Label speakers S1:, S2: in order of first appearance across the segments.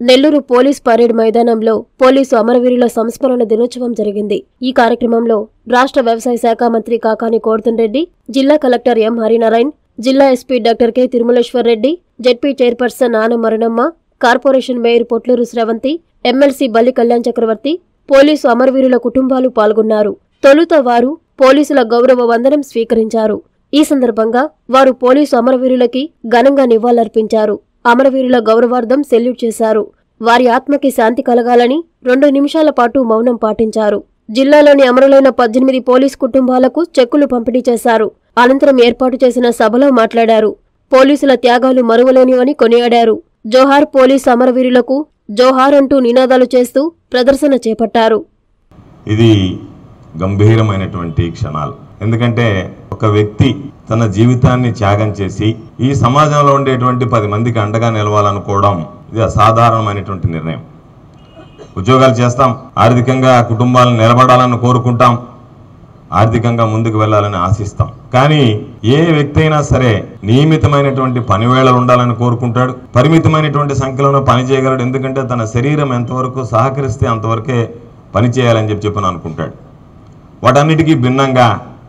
S1: Nellore police parade మైదానంలో police అమరవీరుల సంస్మరణ దినోత్సవం జరిగింది ఈ కార్యక్రమంలో రాష్ట్ర వ్యవసాయ శాఖ మంత్రి కాకాని కోర్తన్ రెడ్డి జిల్లా కలెక్టర్ ఎం హరినారాయణ్ జిల్లా SP doctor K Tirumaleshwar Reddy ZP chairperson ఆన మరణమ్మ corporation mayor Potluru Sravanthi MLC Balli Kalyan చక్రవర్తి పోలీసు అమరవీరుల కుటుంబాలు పాల్గొన్నారు తొలుత వారు పోలీసుల గౌరవ వందనం స్వీకరించారు ఈ సందర్భంగా వారు పోలీసు అమరవీరులకి ఘనంగా నివాళులర్పించారు అమరవీరుల గౌరవార్థం సెల్యూట్ చేశారు వారి ఆత్మకి శాంతి కలగాలని రెండు నిమిషాల పాటు మౌనం పాటించారు జిల్లాలోని అమరులైన పద్దెనిమిది పోలీస్ కుటుంబాలకు చెక్కులు పంపిణీ చేశారు అనంతరం ఏర్పాటు చేసిన సభలో మాట్లాడారు పోలీసుల త్యాగాలు మరువలేనివని కొనియాడారు జోహార్ పోలీస్ అమరవీరులకు జోహార్ అంటూ నినాదాలు చేస్తూ ప్రదర్శన చేపట్టారు
S2: ఇది గంభీరమైనటువంటి క్షణాలు ఎందుకంటే ఒక వ్యక్తి తన జీవితాన్ని త్యాగం చేసి ఈ సమాజంలో ఉండేటువంటి పది మందికి అండగా నిలవాలనుకోవడం ఇది అసాధారణమైనటువంటి నిర్ణయం ఉద్యోగాలు చేస్తాం ఆర్థికంగా కుటుంబాలను నిలబడాలని కోరుకుంటాం ఆర్థికంగా ముందుకు వెళ్ళాలని ఆశిస్తాం కానీ ఏ వ్యక్తి అయినా సరే నియమితమైనటువంటి పనివేళలు ఉండాలని కోరుకుంటాడు పరిమితమైనటువంటి సంఖ్యలోనే పని చేయగలడు ఎందుకంటే తన శరీరం ఎంతవరకు సహకరిస్తే అంతవరకే పని చేయాలని చెప్పి చెప్పని అనుకుంటాడు వాటన్నిటికీ భిన్నంగా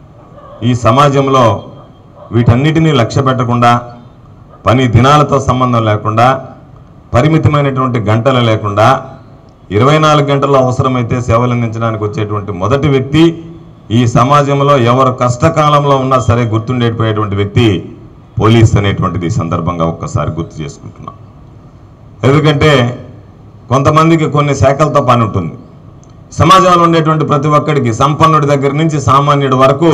S2: ఈ సమాజంలో వీటన్నిటినీ లక్ష్య పెట్టకుండా పని దినాలతో సంబంధం లేకుండా పరిమితమైనటువంటి గంటలు లేకుండా ఇరవై నాలుగు గంటల్లో అవసరమైతే సేవలు అందించడానికి వచ్చేటువంటి మొదటి వ్యక్తి ఈ సమాజంలో ఎవరు కష్టకాలంలో ఉన్నా సరే గుర్తుండేపోయేటువంటి వ్యక్తి పోలీస్ అనేటువంటిది ఈ సందర్భంగా ఒక్కసారి గుర్తు చేసుకుంటున్నాం ఎందుకంటే కొంతమందికి కొన్ని శాఖలతో పని ఉంటుంది సమాజంలో ఉండేటువంటి ప్రతి ఒక్కడికి సంపన్నుడి దగ్గర నుంచి సామాన్యుడి వరకు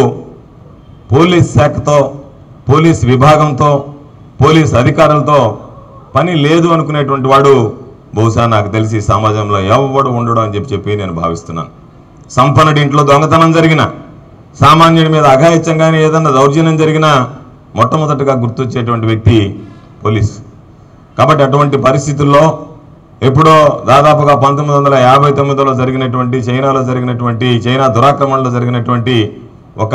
S2: పోలీస్ శాఖతో పోలీస్ విభాగంతో పోలీస్ అధికారులతో పని లేదు అనుకునేటువంటి వాడు బహుశా నాకు తెలిసి ఈ సమాజంలో ఎవడు ఉండడు అని చెప్పి చెప్పి నేను భావిస్తున్నాను సంపన్నుడి ఇంట్లో దొంగతనం జరిగిన సామాన్యుడి మీద అఘాయిత్యం కానీ ఏదన్నా దౌర్జన్యం జరిగినా మొట్టమొదటిగా గుర్తొచ్చేటువంటి వ్యక్తి పోలీస్ కాబట్టి అటువంటి పరిస్థితుల్లో ఎప్పుడో దాదాపుగా పంతొమ్మిది వందల యాభై తొమ్మిదిలో జరిగినటువంటి చైనాలో జరిగినటువంటి చైనా దురాక్రమణలో జరిగినటువంటి ఒక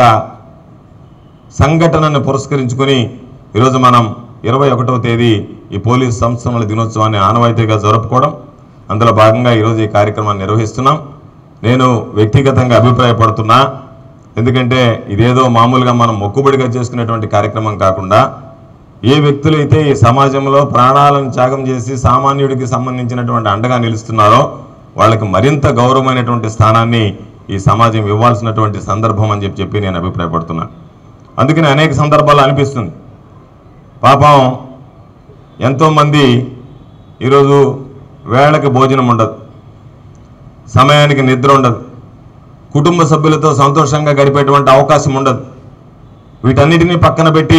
S2: సంఘటనను పురస్కరించుకొని ఈరోజు మనం ఇరవై ఒకటవ తేదీ ఈ పోలీస్ సంస్థల దినోత్సవాన్ని ఆనవాయితీగా జరుపుకోవడం అందులో భాగంగా ఈరోజు ఈ కార్యక్రమాన్ని నిర్వహిస్తున్నాం నేను వ్యక్తిగతంగా అభిప్రాయపడుతున్నా ఎందుకంటే ఇదేదో మామూలుగా మనం మొక్కుబడిగా చేసుకునేటువంటి కార్యక్రమం కాకుండా ఏ వ్యక్తులైతే ఈ సమాజంలో ప్రాణాలను త్యాగం చేసి సామాన్యుడికి సంబంధించినటువంటి అండగా నిలుస్తున్నారో వాళ్ళకి మరింత గౌరవమైనటువంటి స్థానాన్ని ఈ సమాజం ఇవ్వాల్సినటువంటి సందర్భం అని చెప్పి చెప్పి నేను అభిప్రాయపడుతున్నాను అందుకని అనేక సందర్భాల్లో అనిపిస్తుంది పాపం ఎంతోమంది ఈరోజు వేళకి భోజనం ఉండదు సమయానికి నిద్ర ఉండదు కుటుంబ సభ్యులతో సంతోషంగా గడిపేటువంటి అవకాశం ఉండదు వీటన్నిటినీ పక్కన పెట్టి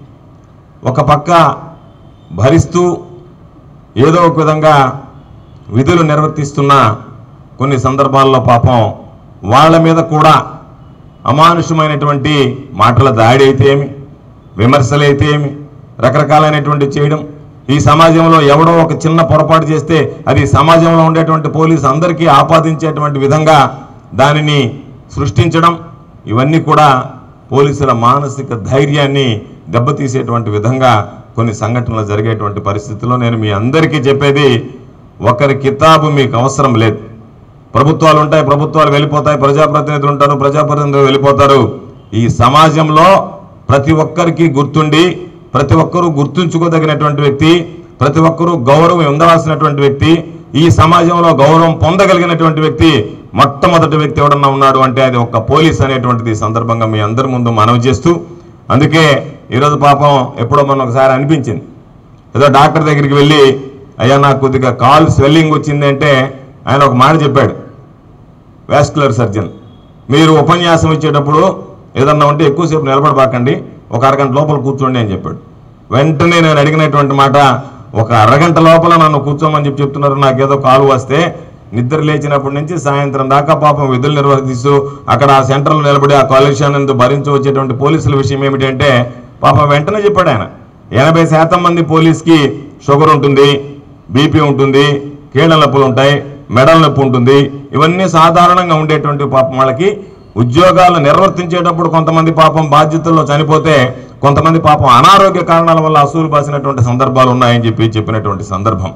S2: ఒక పక్క భరిస్తూ ఏదో ఒక విధంగా విధులు నిర్వర్తిస్తున్న కొన్ని సందర్భాల్లో పాపం వాళ్ళ మీద కూడా అమానుషమైనటువంటి మాటల దాడి అయితే ఏమి విమర్శలు అయితే ఏమి రకరకాలైనటువంటి చేయడం ఈ సమాజంలో ఎవడో ఒక చిన్న పొరపాటు చేస్తే అది సమాజంలో ఉండేటువంటి పోలీసు అందరికీ ఆపాదించేటువంటి విధంగా దానిని సృష్టించడం ఇవన్నీ కూడా పోలీసుల మానసిక ధైర్యాన్ని దెబ్బతీసేటువంటి విధంగా కొన్ని సంఘటనలు జరిగేటువంటి పరిస్థితుల్లో నేను మీ అందరికీ చెప్పేది ఒకరి కితాబు మీకు అవసరం లేదు ప్రభుత్వాలు ఉంటాయి ప్రభుత్వాలు వెళ్ళిపోతాయి ప్రజాప్రతినిధులు ఉంటారు ప్రజాప్రతినిధులు వెళ్ళిపోతారు ఈ సమాజంలో ప్రతి ఒక్కరికి గుర్తుండి ప్రతి ఒక్కరూ గుర్తుంచుకోదగినటువంటి వ్యక్తి ప్రతి ఒక్కరూ గౌరవం ఉండవలసినటువంటి వ్యక్తి ఈ సమాజంలో గౌరవం పొందగలిగినటువంటి వ్యక్తి మొట్టమొదటి వ్యక్తి ఎవడన్నా ఉన్నాడు అంటే అది ఒక పోలీస్ అనేటువంటిది ఈ సందర్భంగా మీ అందరి ముందు మనవి చేస్తూ అందుకే ఈరోజు పాపం ఎప్పుడో మొన్న ఒకసారి అనిపించింది ఏదో డాక్టర్ దగ్గరికి వెళ్ళి అయ్యా నాకు కొద్దిగా కాల్ స్వెల్లింగ్ వచ్చింది అంటే ఆయన ఒక మాట చెప్పాడు వాస్కులర్ సర్జన్ మీరు ఉపన్యాసం ఇచ్చేటప్పుడు ఏదన్నా ఉంటే ఎక్కువసేపు నిలబడబాకండి ఒక అరగంట లోపల కూర్చోండి అని చెప్పాడు వెంటనే నేను అడిగినటువంటి మాట ఒక అరగంట లోపల నన్ను కూర్చోమని చెప్పి చెప్తున్నారు నాకేదో కాలు వస్తే నిద్ర లేచినప్పటి నుంచి సాయంత్రం దాకా పాపం విధులు నిర్వర్తిస్తూ అక్కడ ఆ సెంటర్లో నిలబడి ఆ కాలుష్యాన్ని భరించి వచ్చేటువంటి పోలీసుల విషయం ఏమిటంటే పాపం వెంటనే చెప్పాడు ఆయన ఎనభై శాతం మంది పోలీస్కి షుగర్ ఉంటుంది బీపీ ఉంటుంది కీళ్ళ నొప్పులు ఉంటాయి మెడల నొప్పి ఉంటుంది ఇవన్నీ సాధారణంగా ఉండేటువంటి పాపం వాళ్ళకి ఉద్యోగాలు నిర్వర్తించేటప్పుడు కొంతమంది పాపం బాధ్యతల్లో చనిపోతే కొంతమంది పాపం అనారోగ్య కారణాల వల్ల అసూలు బాసినటువంటి సందర్భాలు ఉన్నాయని చెప్పి చెప్పినటువంటి సందర్భం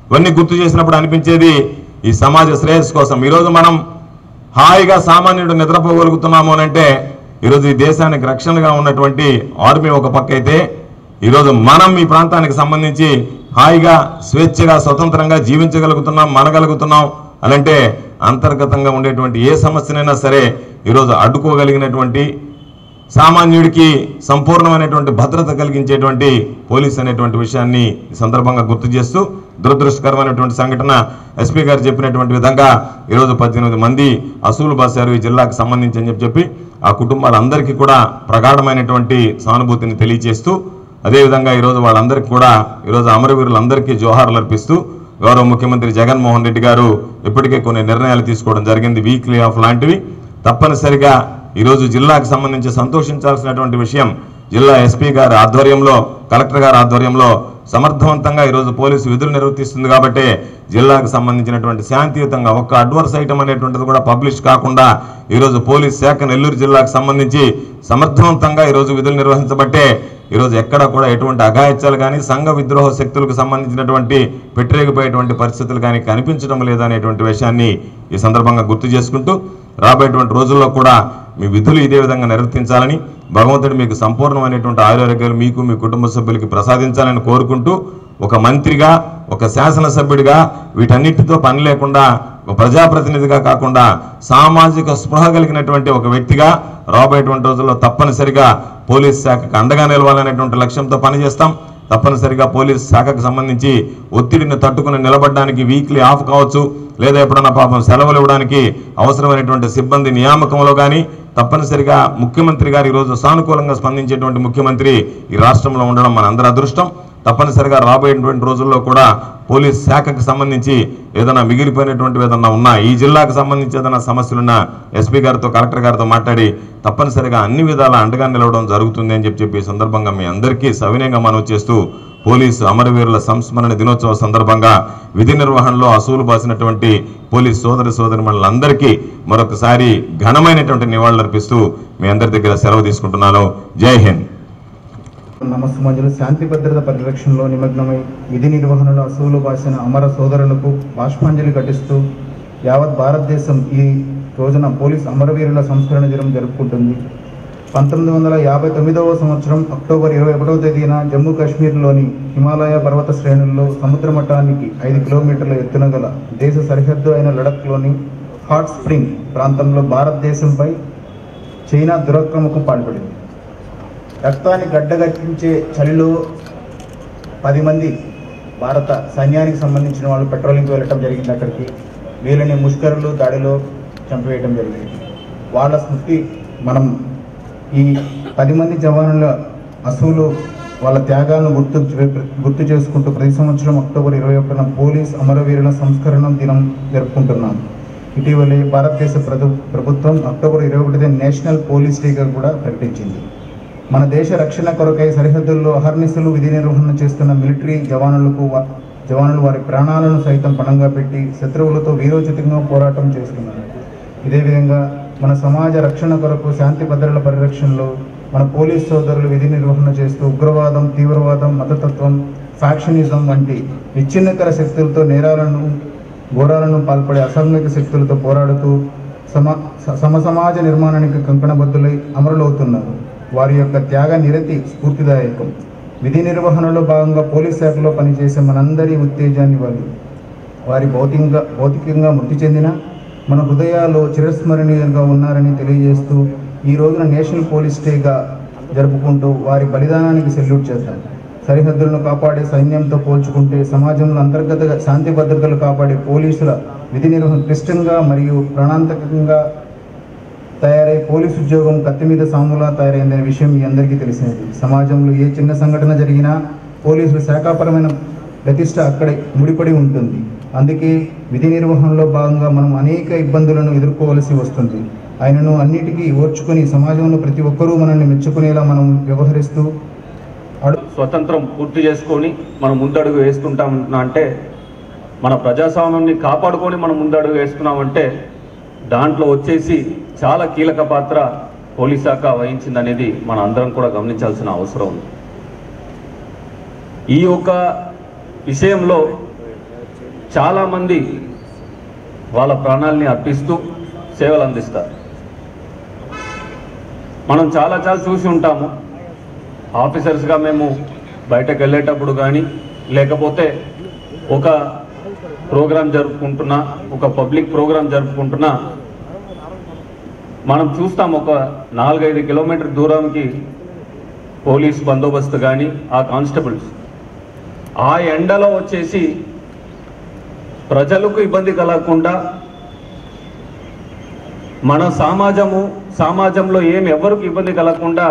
S2: ఇవన్నీ గుర్తు చేసినప్పుడు అనిపించేది ఈ సమాజ శ్రేయస్సు కోసం ఈరోజు మనం హాయిగా సామాన్యుడు నిద్రపోగలుగుతున్నాము అని అంటే ఈరోజు ఈ దేశానికి రక్షణగా ఉన్నటువంటి ఆర్మీ ఒక పక్క అయితే ఈరోజు మనం ఈ ప్రాంతానికి సంబంధించి హాయిగా స్వేచ్ఛగా స్వతంత్రంగా జీవించగలుగుతున్నాం మనగలుగుతున్నాం అలాంటే అంతర్గతంగా ఉండేటువంటి ఏ సమస్యనైనా సరే ఈరోజు అడ్డుకోగలిగినటువంటి సామాన్యుడికి సంపూర్ణమైనటువంటి భద్రత కలిగించేటువంటి పోలీస్ అనేటువంటి విషయాన్ని ఈ సందర్భంగా గుర్తు చేస్తూ దురదృష్టకరమైనటువంటి సంఘటన ఎస్పీ గారు చెప్పినటువంటి విధంగా ఈరోజు పద్దెనిమిది మంది అసూలు బాసారు ఈ జిల్లాకు సంబంధించి అని చెప్పి చెప్పి ఆ కుటుంబాలందరికీ కూడా ప్రగాఢమైనటువంటి సానుభూతిని తెలియజేస్తూ అదేవిధంగా ఈరోజు వాళ్ళందరికీ కూడా ఈరోజు అమరవీరులందరికీ జోహార్లు అర్పిస్తూ గౌరవ ముఖ్యమంత్రి జగన్మోహన్ రెడ్డి గారు ఇప్పటికే కొన్ని నిర్ణయాలు తీసుకోవడం జరిగింది వీక్లీ ఆఫ్ లాంటివి తప్పనిసరిగా ఈరోజు జిల్లాకు సంబంధించి సంతోషించాల్సినటువంటి విషయం జిల్లా ఎస్పీ గారి ఆధ్వర్యంలో కలెక్టర్ గారి ఆధ్వర్యంలో సమర్థవంతంగా ఈరోజు పోలీసు విధులు నిర్వర్తిస్తుంది కాబట్టి జిల్లాకు సంబంధించినటువంటి శాంతియుతంగా ఒక్క అడ్వర్స్ ఐటమ్ అనేటువంటిది కూడా పబ్లిష్ కాకుండా ఈరోజు పోలీస్ శాఖ నెల్లూరు జిల్లాకు సంబంధించి సమర్థవంతంగా ఈరోజు విధులు నిర్వహించబట్టే ఈరోజు ఎక్కడ కూడా ఎటువంటి అఘాయిత్యాలు కానీ సంఘ విద్రోహ శక్తులకు సంబంధించినటువంటి పెట్టరేగిపోయేటువంటి పరిస్థితులు కానీ కనిపించడం లేదనేటువంటి విషయాన్ని ఈ సందర్భంగా గుర్తు చేసుకుంటూ రాబోయేటువంటి రోజుల్లో కూడా మీ విధులు ఇదే విధంగా నిర్వర్తించాలని భగవంతుడు మీకు సంపూర్ణమైనటువంటి ఆరోగ్యాలు మీకు మీ కుటుంబ సభ్యులకి ప్రసాదించాలని కోరుకుంటూ ఒక మంత్రిగా ఒక శాసనసభ్యుడిగా వీటన్నిటితో పని లేకుండా ఒక ప్రజాప్రతినిధిగా కాకుండా సామాజిక స్పృహ కలిగినటువంటి ఒక వ్యక్తిగా రాబోయేటువంటి రోజుల్లో తప్పనిసరిగా పోలీస్ శాఖకు అండగా నిలవాలనేటువంటి లక్ష్యంతో పనిచేస్తాం తప్పనిసరిగా పోలీస్ శాఖకు సంబంధించి ఒత్తిడిని తట్టుకుని నిలబడడానికి వీక్లీ ఆఫ్ కావచ్చు లేదా ఎప్పుడన్నా పాపం సెలవులు ఇవ్వడానికి అవసరమైనటువంటి సిబ్బంది నియామకంలో కానీ తప్పనిసరిగా ముఖ్యమంత్రి గారు ఈరోజు సానుకూలంగా స్పందించేటువంటి ముఖ్యమంత్రి ఈ రాష్ట్రంలో ఉండడం మన అందరి అదృష్టం తప్పనిసరిగా రాబోయేటువంటి రోజుల్లో కూడా పోలీస్ శాఖకు సంబంధించి ఏదైనా మిగిలిపోయినటువంటి ఏదైనా ఉన్నా ఈ జిల్లాకు సంబంధించి ఏదైనా సమస్యలున్నా ఎస్పీ గారితో కలెక్టర్ గారితో మాట్లాడి తప్పనిసరిగా అన్ని విధాల అండగా నిలవడం జరుగుతుంది అని చెప్పి చెప్పి ఈ సందర్భంగా మీ అందరికీ సవినయంగా మనవి చేస్తూ పోలీసు అమరవీరుల సంస్మరణ దినోత్సవ సందర్భంగా విధి నిర్వహణలో అసూలు బాసినటువంటి పోలీస్ సోదరి సోదరి అందరికీ మరొకసారి ఘనమైనటువంటి నివాళులర్పిస్తూ మీ అందరి దగ్గర సెలవు తీసుకుంటున్నాను జై హింద్
S3: నమస్సుమంజులు శాంతి భద్రత పరిరక్షణలో నిమగ్నమై విధి నిర్వహణలో అసూలు బాసిన అమర సోదరులకు బాష్పాంజలి ఘటిస్తూ యావత్ భారతదేశం ఈ రోజున పోలీస్ అమరవీరుల సంస్మరణ దినం జరుపుకుంటుంది పంతొమ్మిది వందల యాభై తొమ్మిదవ సంవత్సరం అక్టోబర్ ఇరవై ఒకటవ తేదీన జమ్మూ కాశ్మీర్లోని హిమాలయ పర్వత శ్రేణుల్లో సముద్ర మట్టానికి ఐదు కిలోమీటర్ల ఎత్తున గల దేశ సరిహద్దు అయిన లడఖ్లోని హాట్ స్ప్రింగ్ ప్రాంతంలో భారతదేశంపై చైనా దురాక్రమకు పాల్పడింది రక్తాన్ని గడ్డగట్టించే చలిలో పది మంది భారత సైన్యానికి సంబంధించిన వాళ్ళు పెట్రోలింగ్కి వెళ్ళటం జరిగింది అక్కడికి వీళ్ళని ముష్కరులు దాడిలో చంపివేయటం జరిగింది వాళ్ళ స్మృతి మనం ఈ పది మంది జవానుల అసూలు వాళ్ళ త్యాగాలను గుర్తు గుర్తు చేసుకుంటూ ప్రతి సంవత్సరం అక్టోబర్ ఇరవై ఒకటిన పోలీస్ అమరవీరుల సంస్కరణ దినం జరుపుకుంటున్నాం ఇటీవలే భారతదేశ ప్రభు ప్రభుత్వం అక్టోబర్ ఇరవై ఒకటి నేషనల్ పోలీస్ డేగా కూడా ప్రకటించింది మన దేశ రక్షణ కొరకై సరిహద్దుల్లో అహర్నిశలు విధి నిర్వహణ చేస్తున్న మిలిటరీ జవానులకు వా- జవానులు వారి ప్రాణాలను సైతం పణంగా పెట్టి శత్రువులతో వీరోచితంగా పోరాటం చేస్తున్నారు ఇదే విధంగా మన సమాజ రక్షణ కొరకు శాంతి భద్రతల పరిరక్షణలో మన పోలీస్ సోదరులు విధి నిర్వహణ చేస్తూ ఉగ్రవాదం తీవ్రవాదం మతతత్వం ఫ్యాక్షనిజం వంటి విచ్ఛిన్నకర శక్తులతో నేరాలను ఘోరాలను పాల్పడే అసాంఘిక శక్తులతో పోరాడుతూ సమ స- సమసమాజ నిర్మాణానికి కంకణబద్దులై అమరులవుతున్నారు వారి యొక్క త్యాగ నిరతి స్ఫూర్తిదాయకం విధి నిర్వహణలో భాగంగా పోలీస్ శాఖలో పనిచేసే మనందరి ఉత్తేజాన్ని వాళ్ళు వారి భౌతికంగా భౌతికంగా మృతి చెందిన మన హృదయాల్లో చిరస్మరణీయంగా ఉన్నారని తెలియజేస్తూ ఈ రోజున నేషనల్ పోలీస్ డేగా జరుపుకుంటూ వారి బలిదానానికి సెల్యూట్ చేద్దాం సరిహద్దులను కాపాడే సైన్యంతో పోల్చుకుంటే సమాజంలో అంతర్గత శాంతి భద్రతలు కాపాడే పోలీసుల విధి నిర్వహణ క్లిష్టంగా మరియు ప్రాణాంతకంగా తయారై పోలీసు ఉద్యోగం కత్తి మీద సాములా తయారైందనే విషయం మీ అందరికీ తెలిసినది సమాజంలో ఏ చిన్న సంఘటన జరిగినా పోలీసుల శాఖాపరమైన ప్రతిష్ట అక్కడే ముడిపడి ఉంటుంది అందుకే విధి నిర్వహణలో భాగంగా మనం అనేక ఇబ్బందులను ఎదుర్కోవలసి వస్తుంది ఆయనను అన్నిటికీ ఓర్చుకొని సమాజంలో ప్రతి ఒక్కరూ మనల్ని మెచ్చుకునేలా మనం వ్యవహరిస్తూ అడు
S4: స్వతంత్రం పూర్తి చేసుకొని మనం ముందడుగు వేస్తుంటాం అంటే మన ప్రజాస్వామ్యాన్ని కాపాడుకొని మనం ముందడుగు వేస్తున్నామంటే దాంట్లో వచ్చేసి చాలా కీలక పాత్ర పోలీస్ శాఖ వహించిందనేది మన అందరం కూడా గమనించాల్సిన అవసరం ఉంది ఈ యొక్క విషయంలో చాలామంది వాళ్ళ ప్రాణాలని అర్పిస్తూ సేవలు అందిస్తారు మనం చాలా చాలా చూసి ఉంటాము ఆఫీసర్స్గా మేము బయటకు వెళ్ళేటప్పుడు కానీ లేకపోతే ఒక ప్రోగ్రాం జరుపుకుంటున్నా ఒక పబ్లిక్ ప్రోగ్రాం జరుపుకుంటున్నా మనం చూస్తాం ఒక నాలుగైదు కిలోమీటర్ దూరంకి పోలీస్ బందోబస్తు కానీ ఆ కానిస్టేబుల్స్ ఆ ఎండలో వచ్చేసి ప్రజలకు ఇబ్బంది కలగకుండా మన సమాజము సమాజంలో ఏం ఎవరికి ఇబ్బంది కలగకుండా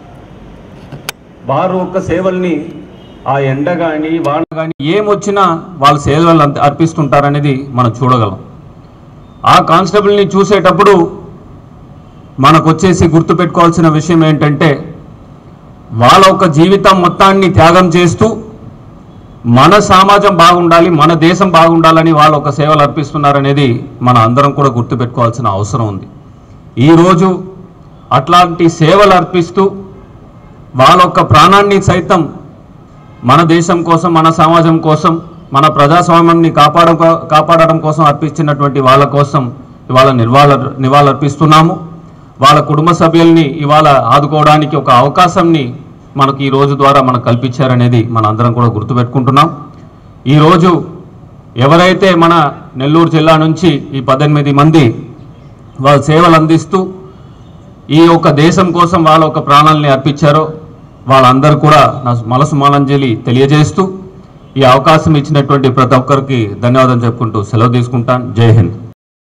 S4: వారు యొక్క సేవల్ని ఆ ఎండ కానీ వాన కానీ ఏమొచ్చినా వాళ్ళ సేవలు అంత- అర్పిస్తుంటారనేది మనం చూడగలం ఆ కానిస్టేబుల్ని చూసేటప్పుడు మనకు వచ్చేసి గుర్తుపెట్టుకోవాల్సిన విషయం ఏంటంటే వాళ్ళ ఒక జీవితం మొత్తాన్ని త్యాగం చేస్తూ మన సమాజం బాగుండాలి మన దేశం బాగుండాలని వాళ్ళు ఒక సేవలు అర్పిస్తున్నారనేది మన అందరం కూడా గుర్తుపెట్టుకోవాల్సిన అవసరం ఉంది ఈరోజు అట్లాంటి సేవలు అర్పిస్తూ వాళ్ళ యొక్క ప్రాణాన్ని సైతం మన దేశం కోసం మన సమాజం కోసం మన ప్రజాస్వామ్యాన్ని కాపాడ కాపాడడం కోసం అర్పించినటువంటి వాళ్ళ కోసం ఇవాళ నివాళ నివాళులర్పిస్తున్నాము వాళ్ళ కుటుంబ సభ్యుల్ని ఇవాళ ఆదుకోవడానికి ఒక అవకాశంని మనకు ఈ రోజు ద్వారా మనకు కల్పించారనేది మన అందరం కూడా గుర్తుపెట్టుకుంటున్నాం ఈరోజు ఎవరైతే మన నెల్లూరు జిల్లా నుంచి ఈ పద్దెనిమిది మంది వాళ్ళ సేవలు అందిస్తూ ఈ యొక్క దేశం కోసం వాళ్ళ ఒక ప్రాణాలని అర్పించారో వాళ్ళందరూ కూడా నా మనసు మానంజలి తెలియజేస్తూ ఈ అవకాశం ఇచ్చినటువంటి ప్రతి ఒక్కరికి ధన్యవాదాలు చెప్పుకుంటూ సెలవు తీసుకుంటాను జై హింద్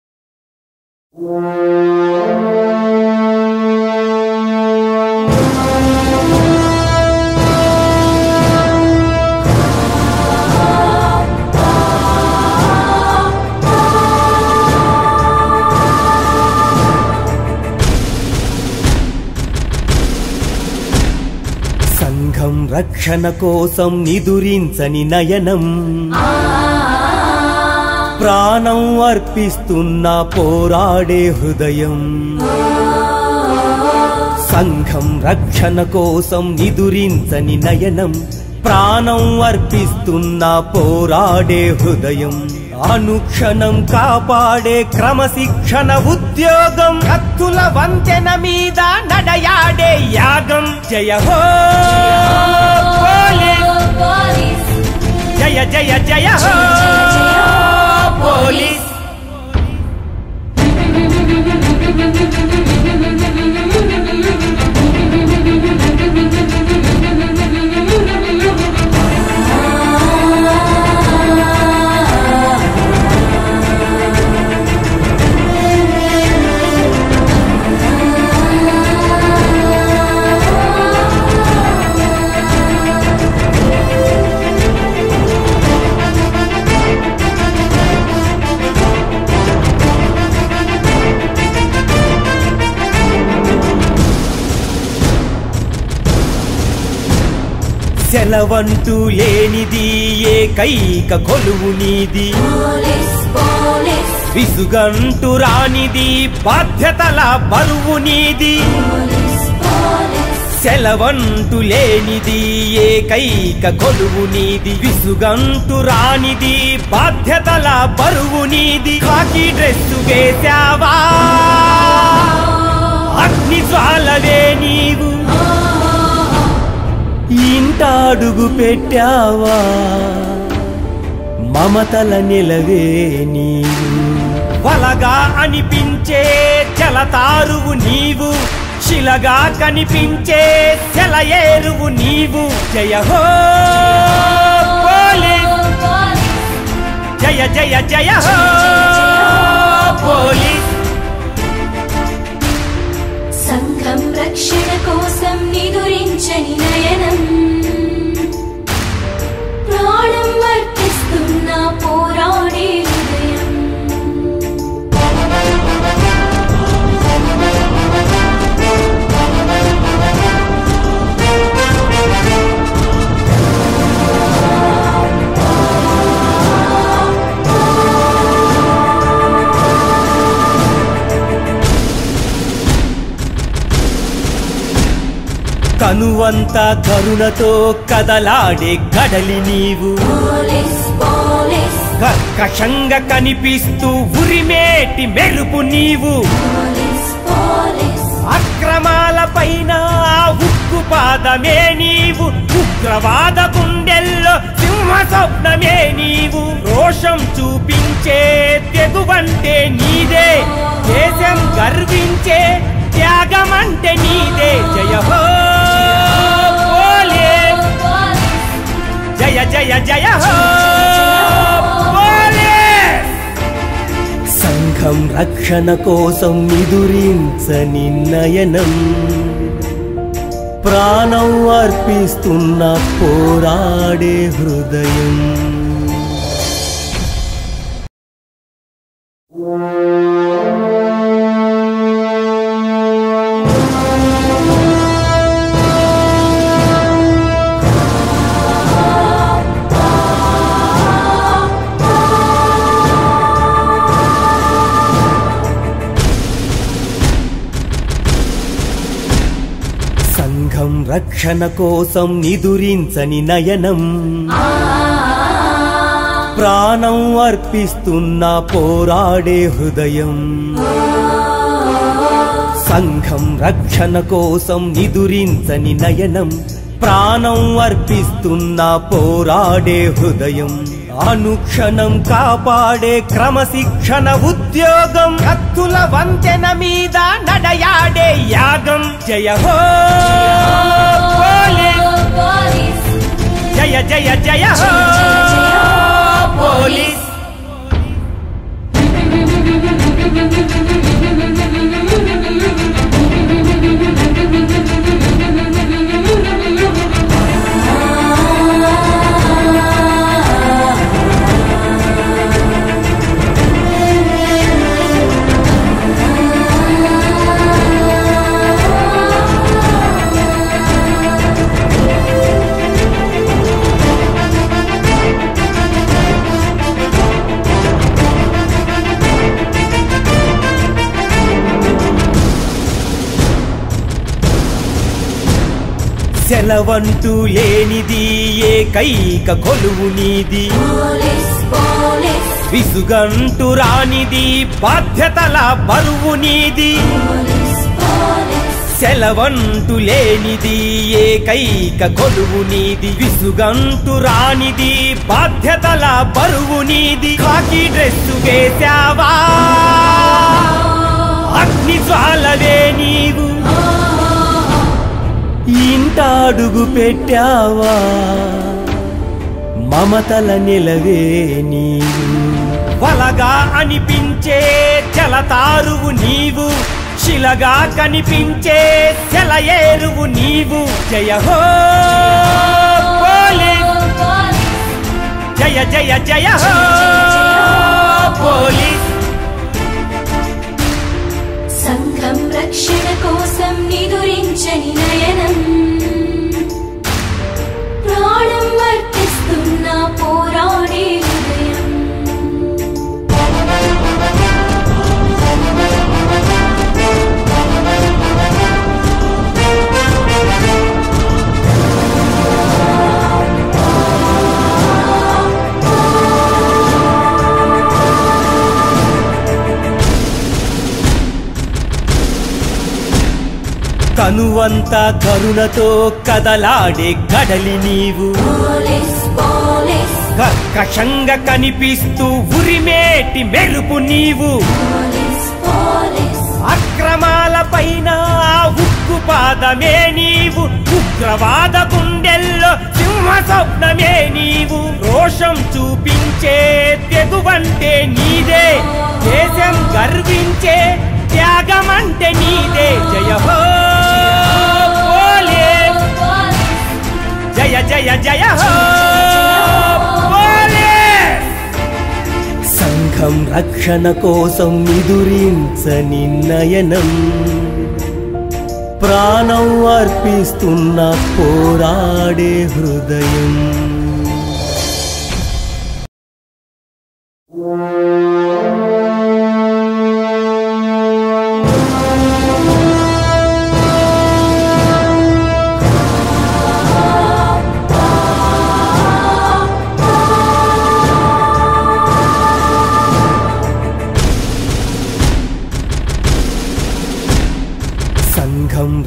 S5: సంఘం రక్షణ కోసం నిదురించని నయనం ప్రాణం అర్పిస్తున్న పోరాడే హృదయం సంఘం రక్షణ కోసం నిదురించని నయనం ప్రాణం అర్పిస్తున్న పోరాడే హృదయం అనుక్షణం కాపాడే క్రమశిక్షణ ఉద్యోగం కత్తుల వంతెన మీద నడయాడే యాగం జయ హో పోలీస్ జయ జయ జయ హో పోలీస్ సెలవంటూ లేనిది ఏకైక కొలువు నీది విసుగంటూ రానిది బాధ్యతల బరువు నీది సెలవంటూ లేనిది ఏకైక కొలువు నీది విసుగంటూ రానిది బాధ్యతల బరువు నీది కాకి డ్రెస్సు వేశావా అగ్ని జ్వాలవే నీవు ఇంటాడుగు పెట్టావా మమతల నిలవే నీవు వలగా అనిపించే జలతారువు నీవు శిలగా కనిపించే సెలయేరువు నీవు జయ హో పోలీస్ జయ జయ జయ హో పోలీస్
S6: సంఘం రక్షణ కోసం నిదురించని నయనం ప్రాణం వర్తిస్తున్న పోరాడే హృదయం
S5: కనువంత కరుణతో కదలాడే కడలి నీవు
S6: పోలీస్ పోలీస్
S5: కర్కశంగా కనిపిస్తూ ఉరిమేటి మెరుపు నీవు
S6: పోలీస్ పోలీస్
S5: అక్రమాల పైన ఉక్కు పాదమే నీవు ఉగ్రవాద గుండెల్లో సింహ స్వప్నమే నీవు రోషం చూపించే తెగువంటే నీదే దేశం గర్వించే త్యాగమంటే నీదే జయ హో పోలీస్ జయ జయ జయ హో పోలీస్
S7: సంఘం రక్షణ కోసం నిదురించని నయనం ప్రాణం అర్పిస్తున్న పోరాడే హృదయం సంఘం రక్షణ కోసం నిదురించని నయనం ప్రాణం అర్పిస్తున్న పోరాడే హృదయం సంఘం రక్షణ కోసం నిదురించని నయనం ప్రాణం అర్పిస్తున్న పోరాడే హృదయం అనుక్షణం కాపాడే క్రమశిక్షణ ఉద్యోగం
S5: కత్తుల వంతెన మీద నడయాడే యాగం జయ హో పోలీస్
S6: పోలీస్
S5: జయ జయ జయ హో పోలీస్
S7: సెలవంటూ లేనిది ఏకైక కొలువు నీది
S6: పోలీస్ పోలీస్
S7: విసుగంటూ రానిది బాధ్యతల బరువు నీది
S6: పోలీస్ పోలీస్
S7: సెలవంటూ లేనిది ఏకైక కొలువు నీది విసుగంటూ రానిది బాధ్యతల బరువు నీది కాకి డ్రెస్సు వేశావా అగ్ని జ్వాలవే నీవు ఇంటాడుగు పెట్టావా మమతల నిలవే నీవు
S5: వలగా అనిపించే జలతారువు నీవు శిలగా కనిపించే సెలయేరువు నీవు జయ హో పోలీస్
S6: పోలీస్
S5: జయ జయ జయ హో పోలీస్
S6: సంఘం రక్షణ కోసం నిదురించని నయనం ప్రాణం వర్తిస్తున్న పోరాడే హృదయం
S7: కనువంతా కరుణతో కదలాడే కడలి నీవు
S6: పోలీస్ పోలీస్
S5: కర్కశంగా కనిపిస్తూ ఉరిమేటి మెరుపు నీవు
S6: పోలీస్ పోలీస్
S5: అక్రమాల పైన ఉక్కు పాదమే నీవు ఉగ్రవాద గుండెల్లో సింహ స్వప్నమే నీవు రోషం చూపించే తెగువంటే నీదే దేశం గర్వించే త్యాగమంటే నీదే జయ హో పోలీస్
S6: పోలీస్
S5: జయ జయ జయ హో పోలీస్
S7: సంఘం రక్షణ కోసం నిదురించని నయనం ప్రాణం అర్పిస్తున్న పోరాడే హృదయం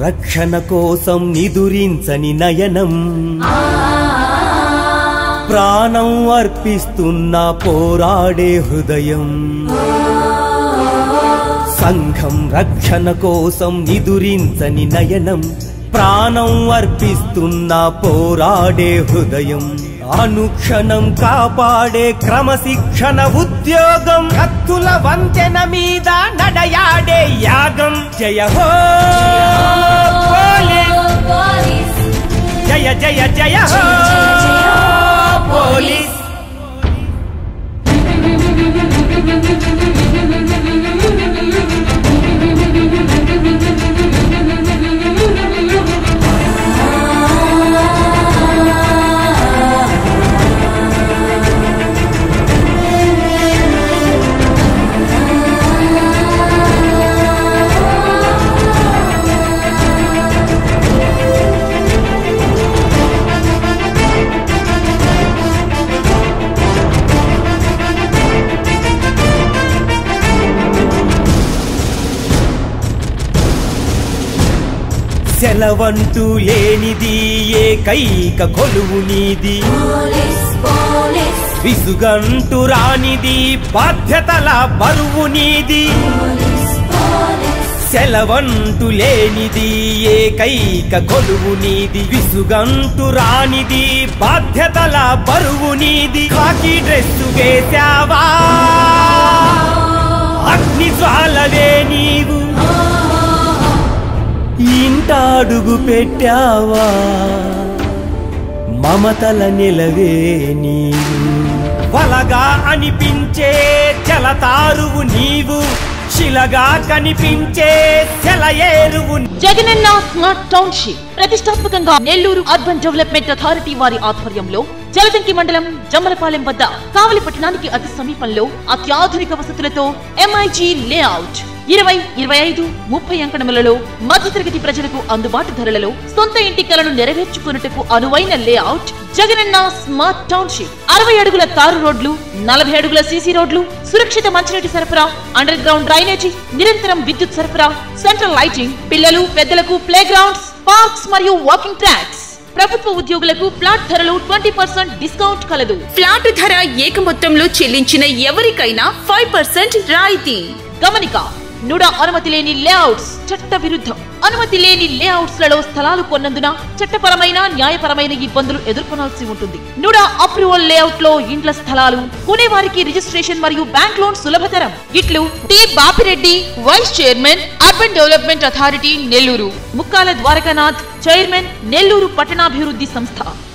S7: రక్షణ కోసం నిదురించని నయనం ప్రాణం అర్పిస్తున్న పోరాడే హృదయం సంఘం రక్షణ కోసం నిదురించని నయనం ప్రాణం అర్పిస్తున్న పోరాడే హృదయం అనుక్షణం కాపాడే క్రమశిక్షణ ఉద్యోగం
S5: కత్తుల వంతెన మీద నడయాడే యాగం జయ హో పోలీస్
S6: పోలీస్
S5: జయ జయ జయ హో పోలీస్
S7: సెలవంటూ లేనిది ఏకైక కొలువు నీది
S6: పోలీస్ పోలీస్
S7: విసుగంటూ రానిది బాధ్యతల బరువు నీది
S6: పోలీస్ పోలీస్
S7: సెలవంటూ లేనిది ఏకైక కొలువు నీది విసుగంటూ రానిది బాధ్యతల బరువు నీది కాకి డ్రెస్సు వేశావా అగ్ని జ్వాలవే నీవు ఇంటాడుగు పెట్టావా మమతల నిలవే నీవు వలగా అనిపించే జలతారువు నీవు శిలగా కనిపించే సెలయేరువు
S8: జగనన్న స్మార్ట్ టౌన్షిప్ ప్రతిష్టాత్మకంగా నెల్లూరు అర్బన్ డెవలప్మెంట్ అథారిటీ వారి ఆధ్వర్యంలో జలదంకి మండలం జమ్మలపాలెం వద్ద కావలి పట్టణానికి అతి సమీపంలో అత్యాధునిక వసతులతో ఎంఐజీ లేఅవుట్ ఇరవై ఇరవై ఐదు ముప్పై అంకణములలో మధ్యతరగతి ప్రజలకు అందుబాటు ధరలలో సొంత ఇంటి కలను నెరవేర్చుకున్నట్టుకు అనువైన లేఅవుట్ జగనన్న స్మార్ట్ టౌన్షిప్ అరవై అడుగుల తారు రోడ్లు నలభై అడుగుల సీసీ రోడ్లు సురక్షిత మంచినీటి సరఫరా అండర్ గ్రౌండ్ డ్రైనేజీ నిరంతరం విద్యుత్ సరఫరా సెంట్రల్ లైటింగ్ పిల్లలు పెద్దలకు ప్లే గ్రౌండ్స్ పార్క్స్ మరియు వాకింగ్ ట్రాక్స్ ప్రభుత్వ ఉద్యోగులకు ఫ్లాట్ ధరలు ట్వంటీ పర్సెంట్ డిస్కౌంట్ కలదు
S9: ఫ్లాట్ ధర ఏక మొత్తంలో చెల్లించిన ఎవరికైనా ఫైవ్ పర్సెంట్ రాయితీ
S8: గమనిక నుడా అనుమతి లేని లేఅవుట్స్ చట్ట విరుద్ధం అనుమతి లేని లేఅవుట్స్ లలో స్థలాలు కొన్నందున చట్టపరమైన న్యాయపరమైన ఇబ్బందులు ఎదుర్కొనాల్సి ఉంటుంది నుడా అప్రూవల్ లేఅవుట్ లో ఇండ్ల స్థలాలు కొనేవారికి రిజిస్ట్రేషన్ మరియు బ్యాంక్ లోన్ సులభతరం ఇట్లు T Bapireddy vice chairman urban development authority Nellore Mukkala Dwarakanath chairman Nellore పట్టణాభివృద్ధి సంస్థ